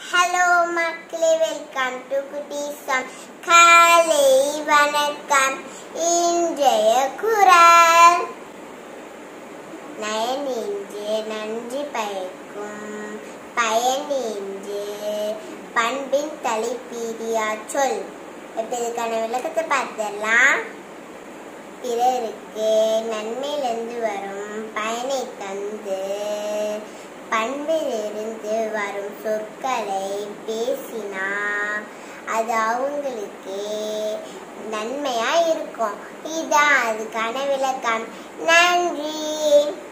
hello மக்களே welcome to குட்டி song காலை வணக்கம் இன்றைய குரல் நயனின்று நன்றி பயக்கும் பயனின்று பண்பின் தலைப்பீரியா சொல் இப்போ இதுக்கான விளக்கத்தை பார்த்துடலாம் பிறருக்கு நன்மையிலிருந்து வரும் பயனை தந்து பண்பிலிருந்து வரும் சொற்களை பேசினா அது அவங்களுக்கு நன்மையா இருக்கும் இதான் அதுக்கான விளக்கம் நன்றி